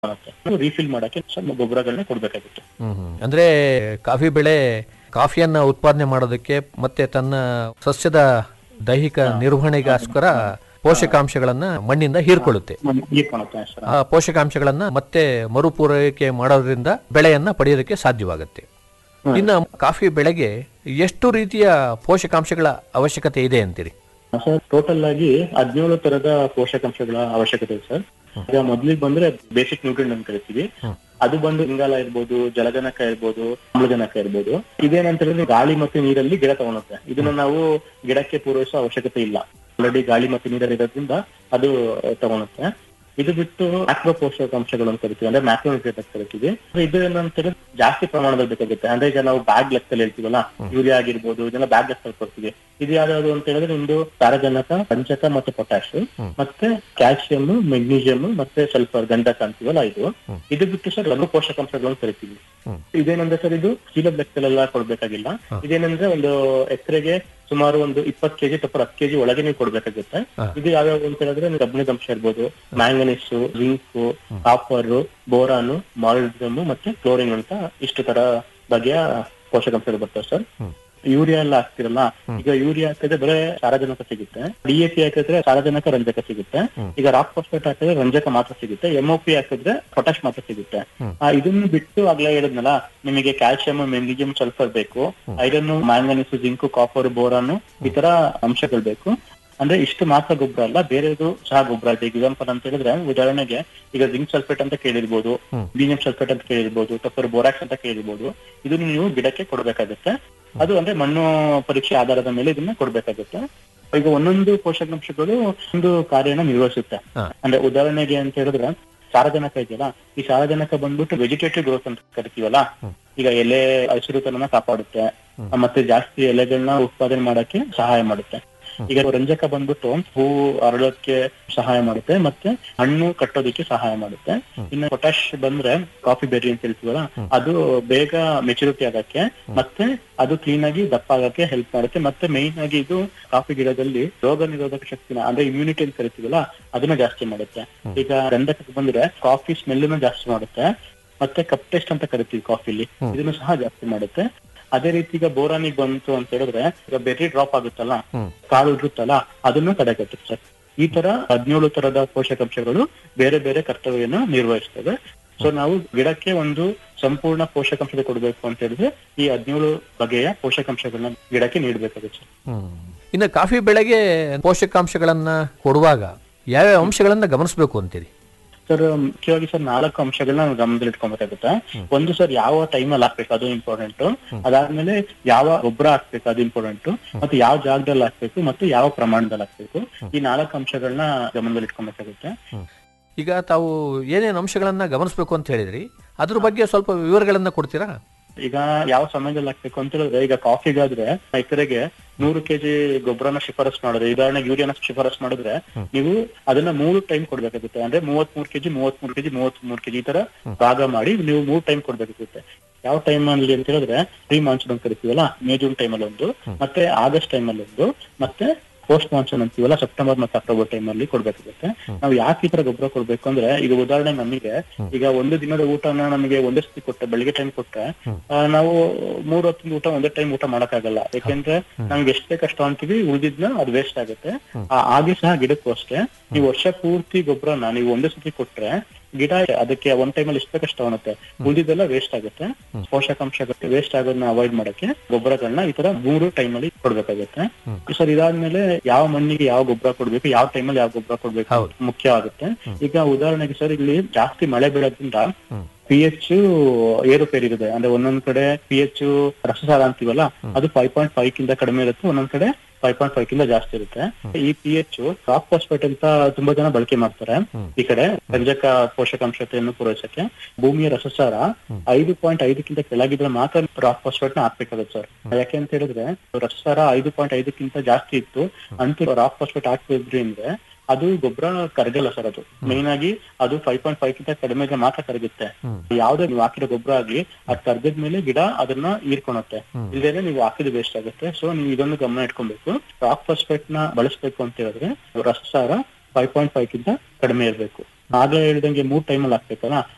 Refill ಮಾಡಕ್ಕೆ ಸ್ವಲ್ಪ ಗೊಬ್ಬರಗಳನ್ನ ಕೊಡ್ಬೇಕಾಗುತ್ತೆ ಹ್ಮ್ ಹ್ಮ್. ಅಂದ್ರೆ ಕಾಫಿ ಬೆಳೆ ಕಾಫಿಯನ್ನ ಉತ್ಪಾದನೆ ಮಾಡೋದಕ್ಕೆ ಮತ್ತೆ ತನ್ನ ಸಸ್ಯದ ದೈಹಿಕ ನಿರ್ವಹಣೆಗೋಸ್ಕರ ಪೋಷಕಾಂಶಗಳನ್ನ ಮಣ್ಣಿಂದ ಹೀರ್ಕೊಳ್ಳುತ್ತೆ ಹೀರ್ಕೊಳುತ್ತೆ ಸರ್ ಆ ಪೋಷಕಾಂಶಗಳನ್ನ ಮತ್ತೆ ಮರುಪೂರೈಕೆ ಮಾಡೋದ್ರಿಂದ ಬೆಳೆಯನ್ನ ಪಡೆಯೋದಕ್ಕೆ ಸಾಧ್ಯವಾಗುತ್ತೆ ಇನ್ನು ಕಾಫಿ ಬೆಳೆಗೆ ಎಷ್ಟು ರೀತಿಯ ಪೋಷಕಾಂಶಗಳ ಅವಶ್ಯಕತೆ ಇದೆ ಅಂತೀರಿ ಸರ್ ಟೋಟಲ್ ಆಗಿ ಹದಿನೇಳು ತರದ ಪೋಷಕಾಂಶಗಳ ಅವಶ್ಯಕತೆ ಇದೆ ಸರ್ ಈಗ ಮೊದ್ಲಿಗೆ ಬಂದ್ರೆ ಬೇಸಿಕ್ ನ್ಯೂಟ್ರಿಯನ್ ಅಂತ ಕರಿತೀವಿ ಅದು ಬಂದು ಇಂಗಾಲ ಇರ್ಬೋದು ಜಲಜನಕ ಇರ್ಬೋದು ಆಮ್ಲಜನಕ ಇರ್ಬೋದು ಇದೇನಂತ ಹೇಳಿದ್ರೆ ಗಾಳಿ ಮತ್ತು ನೀರಲ್ಲಿ ಗಿಡ ತಗೊಳುತ್ತೆ ಇದನ್ನ ನಾವು ಗಿಡಕ್ಕೆ ಪೂರೈಸೋ ಅವಶ್ಯಕತೆ ಇಲ್ಲ ಆಲ್ರೆಡಿ ಗಾಳಿ ಮತ್ತು ನೀರಲ್ಲಿ ಇರೋದ್ರಿಂದ ಅದು ತಗೊಳುತ್ತೆ ಇದು ಬಿಟ್ಟು ಮ್ಯಾಕ್ರೋ ಪೋಷಕಾಂಶಗಳು ಅಂತ ಕರಿತೀವಿ ಅಂದ್ರೆ ಮ್ಯಾಕ್ರೋ ನ್ಯೂಟ್ರಿಯೆಂಟ್ ಅಂತ ಕರಿತೀವಿ ಇದು ಏನಂತ ಹೇಳಿದ್ರೆ ಜಾಸ್ತಿ ಪ್ರಮಾಣದಲ್ಲಿ ಬೇಕಾಗುತ್ತೆ ಅಂದ್ರೆ ಈಗ ನಾವು ಬ್ಯಾಗ್ ಲೆಕ್ಕದಲ್ಲಿ ಹೇಳ್ತೀವಲ್ಲ ಯೂರಿಯಾ ಆಗಿರ್ಬೋದು ಇದೆಲ್ಲ ಬ್ಯಾಗ್ ಲೆಕ್ಕದಲ್ಲಿ ಕೊಡ್ತೀವಿ ಇದು ಯಾವ್ದು ಅಂತ ಹೇಳಿದ್ರೆ ಒಂದು ಸಾರಜನಕ ರಂಜಕ ಮತ್ತು ಪೊಟ್ಯಾಶ್ ಮತ್ತೆ ಕ್ಯಾಲ್ಸಿಯಂ ಮೆಗ್ನೀಷಿಯಂ ಮತ್ತೆ ಸಲ್ಫರ್ ಗಂಧಕ ಅಂತೀವಲ್ಲ ಇದು ಇದು ಬಿಟ್ಟು ಸರ್ ಲಘು ಪೋಷಕಾಂಶಗಳು ಅಂತ ಕರಿತೀವಿ ಇದೇನಂದ್ರೆ ಸರ್ ಇದು ಚೀಲದ ಲೆಕ್ಕದಲ್ಲೆಲ್ಲ ಕೊಡ್ಬೇಕಾಗಿಲ್ಲ ಇದೇನಂದ್ರೆ ಒಂದು ಎಕರೆಗೆ ಸುಮಾರು ಒಂದು ಇಪ್ಪತ್ತು ಕೆಜಿ ಅಥವಾ ಹತ್ತು ಕೆಜಿ ಒಳಗೆ ನೀವು ಕೊಡ್ಬೇಕಾಗುತ್ತೆ ಇದು ಯಾವ್ಯಾವ ಅಂತ ಹೇಳಿದ್ರೆ ಕಬ್ಬಿಣದ ಅಂಶ ಇರ್ಬೋದು manganese zinc copper boron molybdenum ಮತ್ತೆ ಕ್ಲೋರಿನ್ ಅಂತ ಇಷ್ಟು ತರ ಬಗೆಯ ಪೋಷಕಾಂಶಗಳು ಬರ್ತವೆ ಸರ್ ಯೂರಿಯಾ ಎಲ್ಲ ಹಾಕ್ತಿರಲ್ಲ ಈಗ ಯೂರಿಯಾ ಹಾಕಿದ್ರೆ ಬರೀ ಸಾರಜನಕ ಸಿಗುತ್ತೆ ಡಿಎಪಿ ಹಾಕಿದ್ರೆ ಸಾರಜನಕ ರಂಜಕ ಸಿಗುತ್ತೆ ಈಗ ರಾಕ್ ಫಾಸ್ಫೇಟ್ ಹಾಕಿದ್ರೆ ರಂಜಕ ಮಾತ್ರ ಸಿಗುತ್ತೆ ಎಂಒಪಿ ಹಾಕಿದ್ರೆ ಪೊಟ್ಯಾಶ್ ಮಾತ್ರ ಸಿಗುತ್ತೆ ಆ, ಇದನ್ನು ಬಿಟ್ಟು ಆಗ್ಲೇ ಹೇಳಿದ್ನಲ್ಲ ನಿಮಗೆ ಕ್ಯಾಲ್ಸಿಯಂ ಮೆಗ್ನೀಸಿಯಂ ಸಲ್ಫರ್ ಬೇಕು iron manganese zinc copper boron ಈ ತರ ಅಂಶಗಳು ಬೇಕು ಅಂದ್ರೆ ಇಷ್ಟು ಮಾತ್ರ ಗೊಬ್ಬರ ಅಲ್ಲ ಬೇರೆದು ಸಹ ಗೊಬ್ಬರ ಇದೆ ಎಕ್ಸಾಂಪಲ್ ಅಂತ ಹೇಳಿದ್ರೆ ಉದಾಹರಣೆಗೆ ಈಗ ಜಿಂಕ್ ಸಲ್ಫೇಟ್ ಅಂತ ಕೇಳಿರ್ಬೋದು ಬೀನಿಯಂ ಸಲ್ಫೇಟ್ ಅಂತ ಕೇಳಿರ್ಬೋದು ಟಫರ್ ಬೋರಾಕ್ಸ್ ಅಂತ ಕೇಳಿರ್ಬೋದು ಇದನ್ನು ನೀವು ಗಿಡಕ್ಕೆ ಕೊಡ್ಬೇಕಾಗುತ್ತೆ ಅದು ಅಂದ್ರೆ ಮಣ್ಣು ಪರೀಕ್ಷೆ ಆಧಾರದ ಮೇಲೆ ಇದನ್ನ ಕೊಡ್ಬೇಕಾಗುತ್ತೆ ಈಗ ಒಂದೊಂದು ಪೋಷಕಾಂಶಗಳು ಒಂದು ಕಾರ್ಯನ ನಿರ್ವಹಿಸುತ್ತೆ ಹಾ. ಅಂದ್ರೆ ಉದಾಹರಣೆಗೆ ಅಂತ ಹೇಳಿದ್ರೆ ಸಾರಜನಕ ಇದೆಯಲ್ಲ ಈ ಸಾರಜನಕ ಬಂದ್ಬಿಟ್ಟು ವೆಜಿಟೇಟಿವ್ ಗ್ರೋತ್ ಅಂತ ಕರಿತೀವಲ್ಲ ಈಗ ಎಲೆ ಹಸಿರುತನನ ಕಾಪಾಡುತ್ತೆ ಮತ್ತೆ ಜಾಸ್ತಿ ಎಲೆಗಳನ್ನ ಉತ್ಪಾದನೆ ಮಾಡಕ್ಕೆ ಸಹಾಯ ಮಾಡುತ್ತೆ ಈಗ ರಂಜಕ ಬಂದ್ಬಿಟ್ಟು ಹೂ ಅರಳೋಕ್ಕೆ ಸಹಾಯ ಮಾಡುತ್ತೆ ಮತ್ತೆ ಹಣ್ಣು ಕಟ್ಟೋದಕ್ಕೆ ಸಹಾಯ ಮಾಡುತ್ತೆ ಇನ್ನು ಪೊಟ್ಯಾಶ್ ಬಂದ್ರೆ ಕಾಫಿ ಬೆರ್ರಿ ಅಂತ ಹೇಳ್ತೀವಲ್ಲ ಅದು ಬೇಗ ಮೆಚುರಿಟಿ ಆಗಕ್ಕೆ ಮತ್ತೆ ಅದು ಕ್ಲೀನ್ ಆಗಿ ದಪ್ಪ ಆಗಕ್ಕೆ ಹೆಲ್ಪ್ ಮಾಡುತ್ತೆ ಮತ್ತೆ ಮೇಯ್ನ್ ಆಗಿ ಇದು ಕಾಫಿ ಗಿಡದಲ್ಲಿ ರೋಗ ನಿರೋಧಕ ಶಕ್ತಿನ ಅಂದ್ರೆ ಇಮ್ಯುನಿಟಿ ಅಂತ ಕರಿತೀವಲ್ಲ ಅದನ್ನ ಜಾಸ್ತಿ ಮಾಡುತ್ತೆ ಈಗ ಗಂಧಕಕ್ಕೆ ಬಂದ್ರೆ ಕಾಫಿ ಸ್ಮೆಲ್ನ ಜಾಸ್ತಿ ಮಾಡುತ್ತೆ ಮತ್ತೆ ಕಪ್ ಟೇಸ್ಟ್ ಅಂತ ಕರಿತೀವಿ ಕಾಫಿಲಿ ಇದನ್ನು ಸಹ ಜಾಸ್ತಿ ಮಾಡುತ್ತೆ ಅದೇ ರೀತಿ ಈಗ ಬೋರಾನಿಗೆ ಬಂತು ಅಂತ ಹೇಳಿದ್ರೆ ಈಗ ಬೆರ್ರಿ ಡ್ರಾಪ್ ಆಗುತ್ತಲ್ಲ ಕಾಳು ಇರುತ್ತಲ್ಲ ಅದನ್ನು ತಡೆಗಟ್ಟುತ್ತೆ ಸರ್ ಈ ತರ ಹದಿನೇಳು ತರದ ಪೋಷಕಾಂಶಗಳು ಬೇರೆ ಬೇರೆ ಕರ್ತವ್ಯನ ನಿರ್ವಹಿಸ್ತವೆ ಸೊ ನಾವು ಗಿಡಕ್ಕೆ ಒಂದು ಸಂಪೂರ್ಣ ಪೋಷಕಾಂಶದ ಕೊಡಬೇಕು ಅಂತ ಹೇಳಿದ್ರೆ ಈ ಹದಿನೇಳು ಬಗೆಯ ಪೋಷಕಾಂಶಗಳನ್ನ ಗಿಡಕ್ಕೆ ನೀಡಬೇಕಾಗುತ್ತೆ ಸರ್ ಇನ್ನು ಕಾಫಿ ಬೆಳೆಗೆ ಪೋಷಕಾಂಶಗಳನ್ನ ಕೊಡುವಾಗ ಯಾವ್ಯಾವ ಅಂಶಗಳನ್ನ ಗಮನಿಸಬೇಕು ಅಂತೀರಿ ಸರ್ ಮುಖ್ಯವಾಗಿ ಸರ್ ನಾಲ್ಕು ಅಂಶಗಳನ್ನ ನಾವು ಗಮನದಲ್ಲಿ ಇಟ್ಕೊಬೇಕಾಗುತ್ತೆ ಒಂದು ಸರ್ ಯಾವ ಟೈಮ್ ಅಲ್ಲಿ ಹಾಕ್ಬೇಕು ಅದು ಇಂಪಾರ್ಟೆಂಟ್ ಅದಾದ್ಮೇಲೆ ಯಾವ ಗೊಬ್ಬರ ಹಾಕ್ಬೇಕು ಅದು ಇಂಪಾರ್ಟೆಂಟ್ ಮತ್ತೆ ಯಾವ ಜಾಗದಲ್ಲಿ ಹಾಕ್ಬೇಕು ಮತ್ತೆ ಯಾವ ಪ್ರಮಾಣದಲ್ಲಿ ಹಾಕ್ಬೇಕು ಈ ನಾಲ್ಕು ಅಂಶಗಳನ್ನ ಗಮನದಲ್ಲಿ ಇಟ್ಕೊಬೇಕಾಗುತ್ತೆ ಈಗ ತಾವು ಏನೇನು ಅಂಶಗಳನ್ನ ಗಮನಿಸಬೇಕು ಅಂತ ಹೇಳಿದ್ರಿ ಅದ್ರ ಬಗ್ಗೆ ಸ್ವಲ್ಪ ವಿವರಗಳನ್ನ ಕೊಡ್ತೀರಾ ಈಗ ಯಾವ ಸಮಯದಲ್ಲಿ ಹಾಕ್ಬೇಕು ಅಂತ ಹೇಳಿದ್ರೆ ಈಗ ಕಾಫಿಗಾದ್ರೆ ಎಕರೆಗೆ ನೂರು ಕೆಜಿ ಗೊಬ್ಬರನ ಶಿಫಾರಸ್ ಮಾಡಿದ್ರೆ ಉದಾಹರಣೆಗೆ ಯೂರಿಯಾನ ಶಿಫಾರಸ್ ಮಾಡಿದ್ರೆ ನೀವು ಅದನ್ನ ಮೂರು ಟೈಮ್ ಕೊಡ್ಬೇಕಾಗುತ್ತೆ ಅಂದ್ರೆ ಮೂವತ್ ಮೂರು ಕೆಜಿ ಮೂವತ್ ಮೂರು ಕೆಜಿ ಮೂವತ್ ಮೂರು ಕೆಜಿ ಈ ತರ ಭಾಗ ಮಾಡಿ ನೀವು ಮೂರು ಟೈಮ್ ಕೊಡ್ಬೇಕಾಗುತ್ತೆ ಯಾವ ಟೈಮ್ ಅಲ್ಲಿ ಅಂತ ಹೇಳಿದ್ರೆ ಪ್ರೀ ಮಾನ್ಸೂನ್ ಅಂತ ಕರಿತೀವಲ್ಲ ಮೇ ಜೂನ್ ಟೈಮ್ ಅಲ್ಲಿ ಒಂದು ಮತ್ತೆ ಆಗಸ್ಟ್ ಟೈಮ್ ಅಲ್ಲಿ ಒಂದು ಮತ್ತೆ ಪೋಸ್ಟ್ ಮಾನ್ಸೂನ್ ಅಂತೀವಲ್ಲ ಸೆಪ್ಟೆಂಬರ್ ಮತ್ತೆ ಅಕ್ಟೋಬರ್ ಟೈಮ್ ಅಲ್ಲಿ ಕೊಡ್ಬೇಕಾಗುತ್ತೆ ನಾವು ಯಾಕೆ ಈ ತರ ಗೊಬ್ಬರ ಕೊಡ್ಬೇಕು ಅಂದ್ರೆ ಈಗ ಉದಾಹರಣೆ ನಮಗೆ ಈಗ ಒಂದು ದಿನದ ಊಟನ ನಮಗೆ ಒಂದೇ ಸತಿ ಕೊಟ್ಟರೆ ಬೆಳಿಗ್ಗೆ ಟೈಮ್ ಕೊಟ್ರೆ ಆ, ನಾವು ಮೂರ್ ಹೊತ್ತಿನ ಊಟ ಒಂದೇ ಟೈಮ್ ಊಟ ಮಾಡಕ್ಕಾಗಲ್ಲ ಯಾಕೆಂದ್ರೆ ನಮ್ಗೆ ಎಷ್ಟೇ ಕಷ್ಟ ಅಂತೀವಿ ಉಳಿದಿದ್ನ ಅದು ವೇಸ್ಟ್ ಆಗುತ್ತೆ ಆ, ಹಾಗೆ ಸಹ ಗಿಡಕ್ಕೂ ಅಷ್ಟೇ ನೀವು ವರ್ಷ ಪೂರ್ತಿ ಗೊಬ್ಬರನ ನೀವು ಒಂದೇ ಸತಿ ಕೊಟ್ರೆ ಗಿಡ ಅದಕ್ಕೆ ಒಂದ್ ಟೈಮಲ್ಲಿ ಎಷ್ಟು ಬೇಕಷ್ಟು ತಗೊಳುತ್ತೆ ಉಳಿದಿದ್ದೆಲ್ಲ ವೇಸ್ಟ್ ಆಗುತ್ತೆ ಪೋಷಕಾಂಶಗಳು ವೇಸ್ಟ್ ಆಗೋದನ್ನ ಅವಾಯ್ಡ್ ಮಾಡಕ್ಕೆ ಗೊಬ್ಬರಗಳನ್ನ ಈ ತರ ಮೂರು ಟೈಮ್ ಅಲ್ಲಿ ಕೊಡ್ಬೇಕಾಗುತ್ತೆ ಸರ್ ಇದಾದ್ಮೇಲೆ ಯಾವ ಮಣ್ಣಿಗೆ ಯಾವ ಗೊಬ್ಬರ ಕೊಡ್ಬೇಕು ಯಾವ ಟೈಮಲ್ಲಿ ಯಾವ ಗೊಬ್ಬರ ಕೊಡ್ಬೇಕು ಹೌದು. ಮುಖ್ಯ ಆಗುತ್ತೆ ಈಗ ಉದಾಹರಣೆಗೆ ಸರ್ ಇಲ್ಲಿ ಜಾಸ್ತಿ ಮಳೆ ಬೀಳೋದ್ರಿಂದ ಪಿ ಎಚ್ ಏರುಪೇರು ಇರುತ್ತೆ ಅಂದ್ರೆ ಒಂದೊಂದ್ ಕಡೆ ಪಿ ಎಚ್ ರಸಸಾರ ಅಂತೀವಲ್ಲ ಅದು ಫೈವ್ ಪಾಯಿಂಟ್ ಫೈವ್ ಕಿಂತ ಕಡಿಮೆ ಇರುತ್ತೆ ಒಂದೊಂದ್ ಕಡೆ ಫೈವ್ ಪಾಯಿಂಟ್ ಫೈವ್ ಕಿಂತ ಜಾಸ್ತಿ ಇರುತ್ತೆ ಈ ಪಿ ಎಚ್ ರಾಕ್ ಫಾಸ್ಫೇಟ್ ಅಂತ ತುಂಬಾ ಜನ ಬಳಕೆ ಮಾಡ್ತಾರೆ ಈ ಕಡೆ ರಂಜಕ ಪೋಷಕಾಂಶತೆಯನ್ನು ಪೂರೈಸಕ್ಕೆ ಭೂಮಿಯ ರಸಸಾರ ಐದು ಪಾಯಿಂಟ್ ಐದಕ್ಕಿಂತ ಕೆಳಗಿದ್ರೆ ಮಾತ್ರ ರಾಕ್ ಫಾಸ್ಫೇಟ್ ನ ಹಾಕ್ಬೇಕಾಗುತ್ತೆ ಸರ್ ಯಾಕೆ ಅಂತ ಹೇಳಿದ್ರೆ ರಸಸಾರ ಐದು ಪಾಯಿಂಟ್ ಐದಕ್ಕಿಂತ ಜಾಸ್ತಿ ಇತ್ತು ಅಂತೂ ರಾಕ್ ಫಾಸ್ಫೇಟ್ ಹಾಕ್ತಿದ್ರಿ ಅಂದ್ರೆ ಅದು ಗೊಬ್ಬರ ಕರಗಲ್ಲ ಸರ್ ಅದು ಮೇನ್ ಆಗಿ ಅದು ಫೈವ್ ಪಾಯಿಂಟ್ ಫೈವ್ ಕಿಂತ ಕಡಿಮೆ ಇದ್ರೆ ಮಾತ್ರ ಕರಗುತ್ತೆ ಯಾವ್ದೇ ನೀವು ಹಾಕಿರೋ ಗೊಬ್ಬರ ಆಗ್ಲಿ ಅದ್ ಕರ್ಗದ ಮೇಲೆ ಗಿಡ ಅದನ್ನ ಹೀರ್ಕೊಳತ್ತೆ ಇಲ್ದೇನೆ ನೀವು ಹಾಕಿದ ವೇಸ್ಟ್ ಆಗುತ್ತೆ ಸೊ ನೀವು ಇದೊಂದು ಗಮನ ಇಟ್ಕೊಬೇಕು ರಾಕ್ ಫಾಸ್ಫೇಟ್ ನ ಬಳಸ್ಬೇಕು ಅಂತ ಹೇಳಿದ್ರೆ ರಸಸಾರ ಫೈವ್ ಪಾಯಿಂಟ್ ಫೈವ್ ಕಿಂತ ಕಡಿಮೆ ಇರಬೇಕು ಆಗ್ಲೇ ಹೇಳ್ದಂಗೆ ಮೂರ್ ಟೈಮಲ್ಲಿ ಹಾಕ್ಬೇಕಲ್ಲ